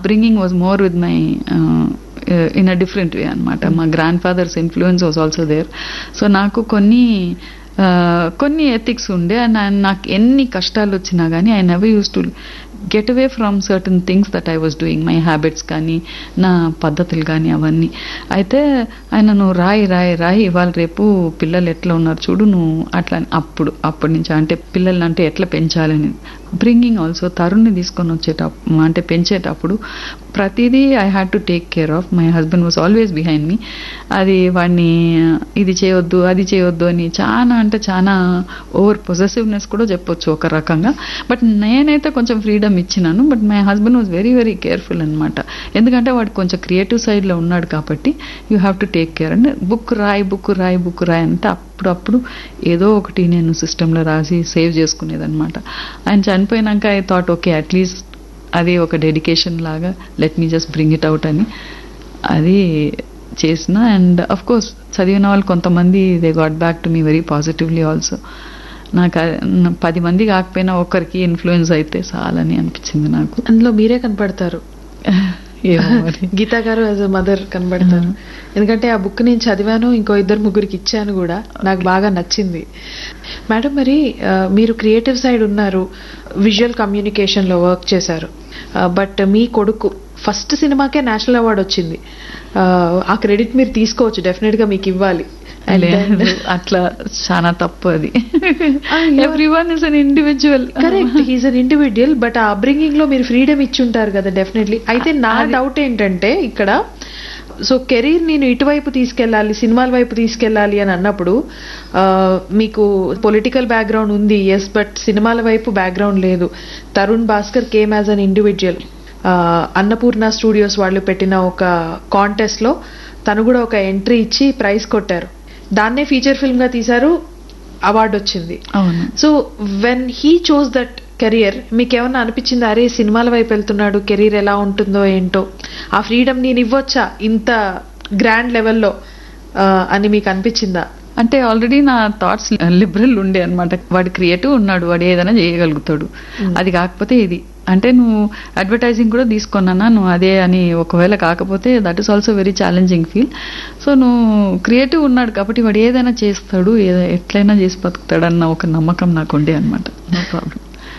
Bringing was more with my in a different way అనమాట మా grandfather's influence was also there so నాకు కొన్ని uh, కొన్ని ethics ఉండే అండ్ ఆయన నాకు ఎన్ని కష్టాలు వచ్చినా కానీ I never use to get away from certain things that I was doing my habits కానీ నా పద్ధతులు కానీ అవన్నీ అయితే ఆయన నువ్వు రాయి రాయి రాయి ఇవాళ రేపు పిల్లలు ఎట్లా ఉన్నారు చూడు నువ్వు అట్లా అని అప్పుడు అప్పటి నుంచి అంటే పిల్లల్ని అంటే ఎట్లా పెంచాలని బ్రింగింగ్ ఆల్సో తరుణ్ని తీసుకొని వచ్చేటప్పుడు అంటే పెంచేటప్పుడు ప్రతిదీ I had to take care of my husband was always behind me అది వాడిని ఇది చేయొద్దు అది చేయొద్దు అని చాలా అంటే చాలా ఓవర్ పొజెసివ్నెస్ కూడా చెప్పొచ్చు ఒక రకంగా బట్ నేనైతే కొంచెం ఫ్రీడమ్ ఇచ్చినాను but my husband was very very careful అనమాట ఎందుకంటే వాడు కొంచెం క్రియేటివ్ సైడ్లో ఉన్నాడు కాబట్టి you have to take care అంటే బుక్ రాయి బుక్ రాయి బుక్ రాయి అంటే అప్పుడప్పుడు ఏదో ఒకటి నేను సిస్టంలో రాసి సేవ్ చేసుకునేదన్నమాట ఆయన చనిపోయినాక ఐ థాట్ ఓకే అట్లీస్ట్ అది ఒక డెడికేషన్ లాగా let me just bring it out అని అది చేసిన అండ్ అఫ్ కోర్స్ చదివిన వాళ్ళు కొంతమంది they got back to me very positively also నాకు అది- నా- పది మంది కాకపోయినా ఒక్కరికి ఇన్ఫ్లుయెన్స్ అయితే చాలని అనిపించింది నాకు అందులో మీరే కనపడతారు ఏమో మరి గీతా గారు యాజ్ అ మదర్ కనబడతారు ఎందుకంటే ఆ బుక్ నేను చదివాను ఇంకో ఇద్దరు ముగ్గురికి ఇచ్చాను కూడా నాకు బాగా నచ్చింది మేడం మరి ఆ, మీరు క్రియేటివ్ సైడ్ ఉన్నారు విజువల్ కమ్యూనికేషన్ లో వర్క్ చేశారు బట్ మీ కొడుకు ఫస్ట్ సినిమాకే నేషనల్ అవార్డు వచ్చింది ఆ, ఆ క్రెడిట్ మీరు తీసుకోవచ్చు డెఫినెట్ గా మీకు ఇవ్వాలి And then- లేదు అట్లా చాలా తప్పు అది Ah, you are- everyone is an individual correct he's an individual but ఆ అప్బ్రింగింగ్ లో మీరు ఫ్రీడమ్ ఇచ్చుంటారు కదా డెఫినెట్లీ అయితే నా డౌట్ ఏంటంటే ఇక్కడ సో కెరీర్ నేను ఇటువైపు తీసుకెళ్ళాలి సినిమాల వైపు తీసుకెళ్ళాలి అని అన్నప్పుడు ఆ, మీకు పొలిటికల్ బ్యాక్గ్రౌండ్ ఉంది ఎస్ బట్ సినిమాల వైపు బ్యాక్గ్రౌండ్ లేదు Tarun Bhaskar came as an individual Annapurna Studios వాళ్ళు పెట్టిన ఒక కాంటెస్ట్ లో తను కూడా ఒక ఎంట్రీ ఇచ్చి ప్రైజ్ కొట్టారు దాన్నే ఫీచర్ ఫిల్మ్ గా తీశారు అవార్డు వచ్చింది అవును so when he chose that career మీకు ఏమన్నా అనిపించింది అరే సినిమాల వైపు వెళ్తున్నాడు కెరీర్ ఎలా ఉంటుందో ఏంటో ఆ ఫ్రీడమ్ నేను ఇవ్వొచ్చా ఇంత గ్రాండ్ లెవెల్లో అని మీకు అనిపించిందా అంటే ఆల్రెడీ నా థాట్స్ లిబరల్ ఉండే అనమాట వాడు క్రియేటివ్ ఉన్నాడు వాడు ఏదైనా చేయగలుగుతాడు అది కాకపోతే ఇది అంటే నువ్వు అడ్వర్టైజింగ్ కూడా తీసుకున్నానా నువ్వు అదే అని ఒకవేళ కాకపోతే that is also very challenging feel so నువ్వు క్రియేటివ్ ఉన్నాడు కాబట్టి వాడు ఏదైనా చేస్తాడు ఏదో ఎట్లయినా చేసి బతుకుతాడు అన్న ఒక నమ్మకం నాకు ఉండే అనమాట no problem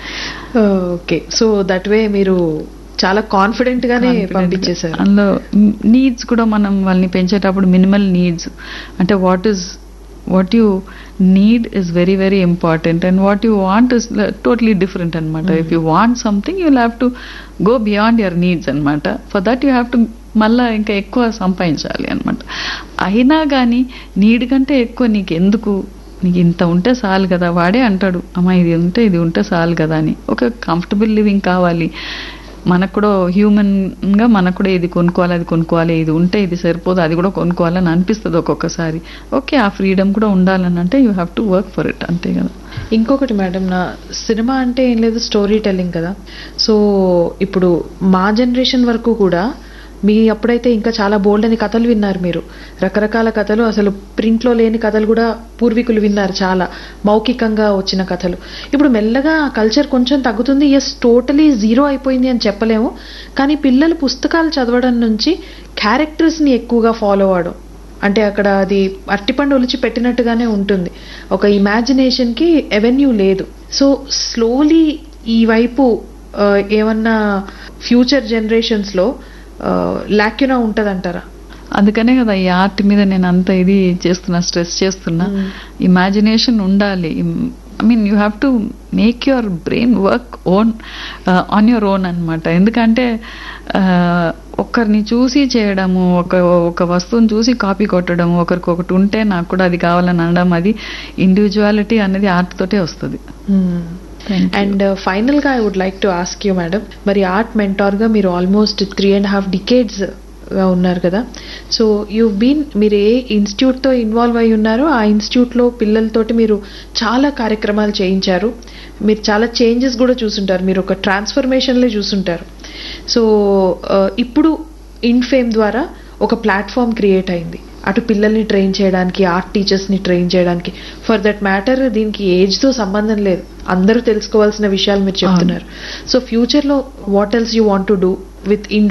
okay so that way మీరు చాలా కాన్ఫిడెంట్ గానే పంపించేశారు అందులో నీడ్స్ కూడా మనం వాళ్ళని పెంచేటప్పుడు మినిమల్ నీడ్స్ అంటే what is what you need is very very important and what you want is totally different అనమాట if you want something you have to go beyond your needs అనమాట for that you have to మళ్ళా ఇంకా ఎక్కువ సంపాదించాలి అనమాట అయినా కానీ need కంటే ఎక్కువ నీకు ఎందుకు నీకు ఇంత ఉంటే చాలు కదా వాడే అంటాడు అమ్మా ఇది ఉంటే ఇది ఉంటే చాలు కదా అని ఒక కంఫర్టబుల్ లివింగ్ కావాలి మనకు కూడా హ్యూమన్ గా మనకు కూడా ఇది కొనుక్కోవాలి అది కొనుక్కోవాలి ఇది ఉంటే ఇది సరిపోదు అది కూడా కొనుక్కోవాలని అనిపిస్తుంది ఒక్కొక్కసారి ఓకే ఆ ఫ్రీడమ్ కూడా ఉండాలని అంటే you have to work for it అంతే కదా ఇంకొకటి మేడం నా సినిమా అంటే ఏం లేదు స్టోరీ టెల్లింగ్ కదా సో ఇప్పుడు మా జనరేషన్ వరకు కూడా మీ అప్పుడైతే ఇంకా చాలా బోల్డ్ అని కథలు విన్నారు మీరు రకరకాల కథలు అసలు ప్రింట్లో లేని కథలు కూడా పూర్వీకులు విన్నారు చాలా మౌఖికంగా వచ్చిన కథలు ఇప్పుడు మెల్లగా ఆ కల్చర్ కొంచెం తగ్గుతుంది ఎస్ టోటలీ జీరో అయిపోయింది అని చెప్పలేము కానీ పిల్లలు పుస్తకాలు చదవడం నుంచి క్యారెక్టర్స్ని ఎక్కువగా ఫాలో అవడం అంటే అక్కడ అది అట్టిపండు ఒలిచి పెట్టినట్టుగానే ఉంటుంది ఒక ఇమాజినేషన్కి ఎవెన్యూ లేదు సో స్లోలీ ఈ వైపు ఆ, ఏమన్నా ఫ్యూచర్ జనరేషన్స్లో లాక్యునా ఉంటుందంటారా అందుకనే కదా ఈ ఆర్ట్ మీద నేను అంత ఇది చేస్తున్నా స్ట్రెస్ చేస్తున్నా ఇమాజినేషన్ ఉండాలి I mean you have to make your brain work own on your own అనమాట ఎందుకంటే uh, ఒకరిని చూసి చేయడము ఒక ఒక వస్తువుని చూసి కాపీ కొట్టడం ఒకరికి ఒకటి ఉంటే నాకు కూడా అది కావాలని అనడం అది ఇండివిజువాలిటీ అనేది ఆర్ట్ తోటే వస్తుంది Thank you. అండ్ ఫైనల్ గా I would like to ask you madam మరి ఆర్ట్ మెంటార్ గా మీరు almost three and half decades గా ఉన్నారు కదా సో యూ బీన్ మీరు ఏ ఇన్స్టిట్యూట్ తో ఇన్వాల్వ్ అయి ఉన్నారో ఆ ఇన్స్టిట్యూట్ లో పిల్లలతోటి మీరు చాలా కార్యక్రమాలు చేయించారు మీరు చాలా చేంజెస్ కూడా చూసుంటారు మీరు ఒక ట్రాన్స్ఫర్మేషన్లే చూసుంటారు సో ఇప్పుడు ఇన్ఫేమ్ ద్వారా ఒక ప్లాట్ఫామ్ క్రియేట్ అయింది అటు పిల్లల్ని ట్రైన్ చేయడానికి ఆర్ట్ టీచర్స్ని ట్రైన్ చేయడానికి ఫర్ దట్ మ్యాటర్ దీనికి ఏజ్తో సంబంధం లేదు అందరూ తెలుసుకోవాల్సిన విషయాలు మీరు చెప్తున్నారు సో ఫ్యూచర్లో what else you want to do with in